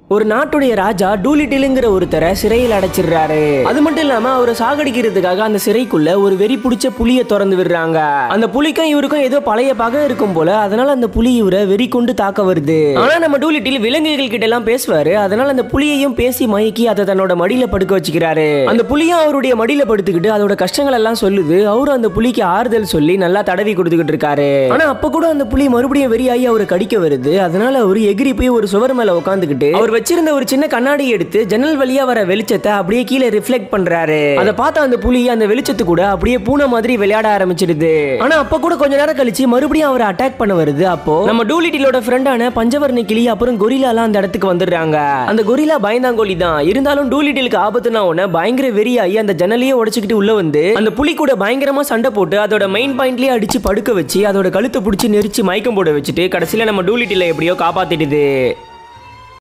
ஒரு நாட்டுடைய ராஜா டூலிட்டிலுங்கிற ஒருத்தரை சிறையில் அடைச்சிடுறாரு அது மட்டும் இல்லாம அவரை சாகடிக்கிறதுக்காக அந்த சிறைக்குள்ள ஒரு வெறி பிடிச்ச புலியை திறந்து விடுறாங்க அந்த புலிக்கும் இவருக்கும் ஏதோ பழைய பகை இருக்கும் போல அதனால அந்த புலி இவரை வெறி கொண்டு தாக்க வருது ஆனா நம்ம டூலிட்டில் விலங்குகள் கிட்ட எல்லாம் பேசுவாரு அதனால அந்த புலியையும் பேசி மயக்கி அதை தன்னோட மடியில படுக்க வச்சுக்கிறாரு அந்த புலியும் அவருடைய மடியில படுத்துக்கிட்டு அதோட கஷ்டங்கள் எல்லாம் சொல்லுது அவரும் அந்த புலிக்கு ஆறுதல் சொல்லி நல்லா தடவி கொடுத்துக்கிட்டு இருக்காரு ஆனா அப்ப கூட அந்த புலி மறுபடியும் வெறியாகி அவரை கடிக்க வருது அதனால அவர் எகிரி போய் ஒரு சுவர் மேல உட்காந்துக்கிட்டு அவர் வச்சிருந்த ஒரு சின்ன கண்ணாடி எடுத்து ஜன்னல் வழியா வர வெளிச்சத்தை அப்படியே கீழே ரிஃப்ளெக்ட் பண்றாரு அதை பார்த்த அந்த புலி அந்த வெளிச்சத்து கூட அப்படியே பூனை மாதிரி விளையாட ஆரம்பிச்சிடுது ஆனா அப்ப கூட கொஞ்ச நேரம் கழிச்சு மறுபடியும் அவரை அட்டாக் பண்ண வருது அப்போ நம்ம டூலிட்டிலோட ஃப்ரெண்டான பஞ்சவர்ண கிளி அப்புறம் கொரிலாலாம் அந்த இடத்துக்கு வந்துடுறாங்க அந்த கொரிலா பயந்தாங்கோலி தான் இருந்தாலும் டூலிட்டிலுக்கு ஆபத்துனா உடனே பயங்கர வெறியாகி அந்த ஜன்னலையே உடைச்சுக்கிட்டு உள்ள வந்து அந்த புலி கூட பயங்கரமா சண்டை போட்டு அதோட மெயின் பாயிண்ட்லயே அடிச்சு படுக்க வச்சு அதோட கழுத்தை பிடிச்சி நெரிச்சு மயக்கம் போட வச்சுட்டு கடைசியில நம்ம டூலிட்டில எப்படியோ காப்பாத்திடுது